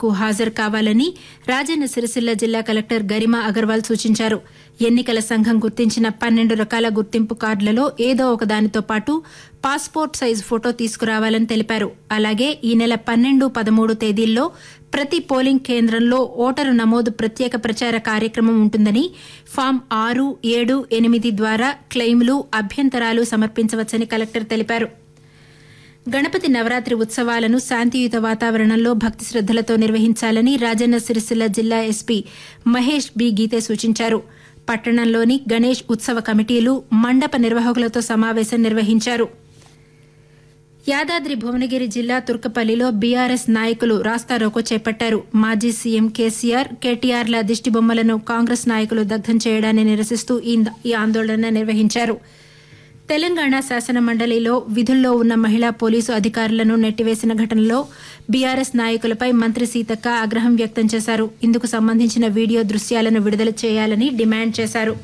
విధులకు హాజరు కావాలని రాజన్న సిరిసిల్ల జిల్లా కలెక్టర్ గరిమా అగర్వాల్ సూచించారు ఎన్నికల సంఘం గుర్తించిన పన్నెండు రకాల గుర్తింపు కార్డులలో ఏదో ఒకదానితో పాటు పాస్పోర్ట్ సైజు ఫోటో తీసుకురావాలని తెలిపారు అలాగే ఈ నెల పన్నెండు పదమూడు తేదీల్లో ప్రతి పోలింగ్ కేంద్రంలో ఓటరు నమోదు ప్రత్యేక ప్రచార కార్యక్రమం ఉంటుందని ఫామ్ ఆరు ఏడు ఎనిమిది ద్వారా క్లెయిమ్లు అభ్యంతరాలు సమర్పించవచ్చని కలెక్టర్ తెలిపారు గణపతి నవరాత్రి ఉత్సవాలను శాంతియుత వాతావరణంలో భక్తి శ్రద్దలతో నిర్వహించాలని రాజన్న సిరిసిల్ల జిల్లా ఎస్పీ మహేష్ బి గీతే సూచించారు పట్టణంలోని గణేష్ ఉత్సవ కమిటీలు మండప నిర్వాహకులతో సమావేశం నిర్వహించారు యాదాద్రి భువనగిరి జిల్లా తుర్కపల్లిలో బీఆర్ఎస్ నాయకులు రాస్తారోకో చేపట్టారు మాజీ సీఎం కేసీఆర్ కేటీఆర్ల దిష్టిబొమ్మలను కాంగ్రెస్ నాయకులు దగ్ధం చేయడాన్ని నిరసిస్తూ ఈ ఆందోళన నిర్వహించారు తెలంగాణ శాసన మండలిలో విధుల్లో ఉన్న మహిళా పోలీసు అధికారులను నెట్టివేసిన ఘటనలో బీఆర్ఎస్ నాయకులపై మంత్రి సీతక్క ఆగ్రహం వ్యక్తం చేశారు ఇందుకు సంబంధించిన వీడియో దృశ్యాలను విడుదల చేయాలని డిమాండ్ చేశారు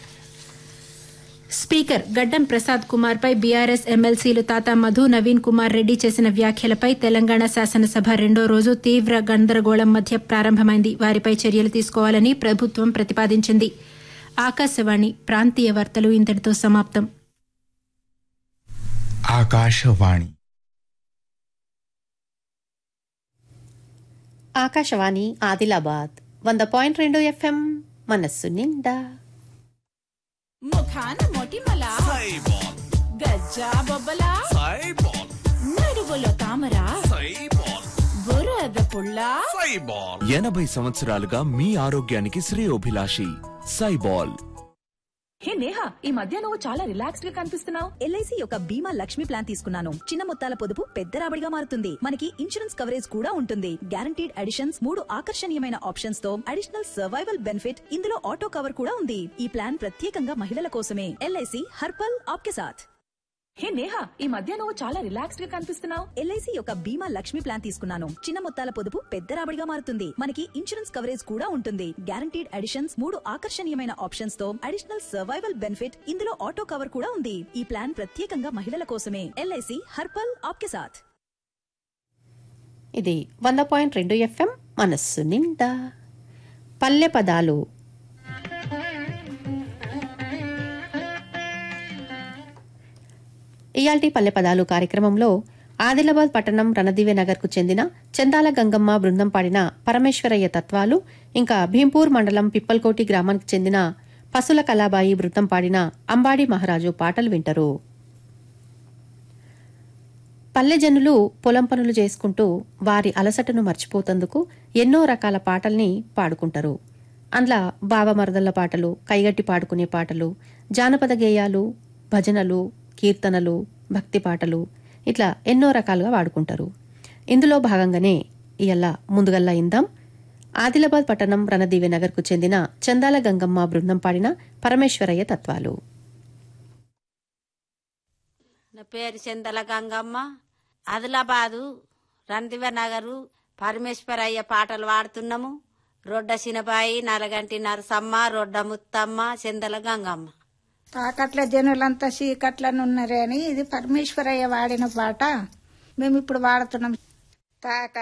స్పీకర్ గడ్డం ప్రసాద్ కుమార్ పై బీఆర్ఎస్ ఎమ్మెల్సీలు తాతా మధు నవీన్ కుమార్ రెడ్డి చేసిన వ్యాఖ్యలపై తెలంగాణ శాసనసభ రెండో రోజు తీవ్ర గందరగోళం మధ్య ప్రారంభమైంది వారిపై చర్యలు తీసుకోవాలని ప్రభుత్వం ప్రతిపాదించింది ఆకాశవాణి ప్రాంతీయ వార్తలు ఇంతటితో సమాప్తం ఆకాశవాణి ఆకాశవాణి ఆదిలాబాద్ వంద పాయింట్ రెండు ఎఫ్ఎం మనస్సు నిండా ముఖాన మొటిమల గజ్జా బొబ్బల నడువులో తామర బురద పుల్ల ఎనభై సంవత్సరాలుగా మీ ఆరోగ్యానికి శ్రేయోభిలాషి సైబాల్ హే నేహా ఈ మధ్య నువ్వు చాలా రిలాక్స్డ్ గా కనిపిస్తున్నావు ఎల్ఐసి యొక్క బీమా లక్ష్మి ప్లాన్ తీసుకున్నాను చిన్న మొత్తాల పొదుపు పెద్ద రాబడిగా మారుతుంది మనకి ఇన్సూరెన్స్ కవరేజ్ కూడా ఉంటుంది గ్యారంటీడ్ అడిషన్స్ మూడు ఆకర్షణీయమైన ఆప్షన్స్ తో అడిషనల్ సర్వైవల్ బెనిఫిట్ ఇందులో ఆటో కవర్ కూడా ఉంది ఈ ప్లాన్ ప్రత్యేకంగా మహిళల కోసమే ఎల్ఐసి హర్పల్ ఆప్కే సాథ్ హే నేహా ఈ మధ్య నువ్వు చాలా రిలాక్స్డ్ గా కనిపిస్తున్నావు ఎల్ఐసి యొక్క బీమా లక్ష్మి ప్లాన్ తీసుకున్నాను చిన్న మొత్తాల పొదుపు పెద్ద రాబడిగా మారుతుంది మనకి ఇన్సూరెన్స్ కవరేజ్ కూడా ఉంటుంది గ్యారంటీడ్ అడిషన్స్ మూడు ఆకర్షణీయమైన ఆప్షన్స్ తో అడిషనల్ సర్వైవల్ బెనిఫిట్ ఇందులో ఆటో కవర్ కూడా ఉంది ఈ ప్లాన్ ప్రత్యేకంగా మహిళల కోసమే ఎల్ఐసి హర్పల్ ఆప్కే సాథ్ ఇది వంద పాయింట్ రెండు ఎఫ్ఎం మనస్సు నిండా పల్లె పదాలు ఇయాల్టి పల్లె పదాలు కార్యక్రమంలో ఆదిలాబాద్ పట్టణం రణదివ్య నగర్కు చెందిన చందాల గంగమ్మ బృందం పాడిన పరమేశ్వరయ్య తత్వాలు ఇంకా భీంపూర్ మండలం పిప్పల్కోటి గ్రామానికి చెందిన పసుల కళాబాయి బృందం పాడిన అంబాడి మహారాజు పాటలు వింటారు పల్లెజనులు పొలం పనులు చేసుకుంటూ వారి అలసటను మర్చిపోతందుకు ఎన్నో రకాల పాటల్ని పాడుకుంటారు అందులో బావమరదళ్ల పాటలు కైగట్టి పాడుకునే పాటలు జానపద గేయాలు భజనలు కీర్తనలు భక్తి పాటలు ఇట్లా ఎన్నో రకాలుగా వాడుకుంటారు ఇందులో భాగంగానే ఇయల్ల ముందుగల్లా ఇందాం ఆదిలాబాద్ పట్టణం రణదీవి నగర్కు చెందిన చందాల గంగమ్మ బృందం పాడిన పరమేశ్వరయ్య తత్వాలు నా పేరు చందల గంగమ్మ ఆదిలాబాదు రణదివ నగరు పరమేశ్వరయ్య పాటలు పాడుతున్నాము రొడ్డ సినబాయి నలగంటి నరసమ్మ రొడ్డ ముత్తమ్మ చందల గంగమ్మ తాకట్ల జనులంతా చీకట్లను ఉన్నారే అని ఇది పరమేశ్వరయ్య వాడిన పాట మేము ఇప్పుడు వాడుతున్నాం తాక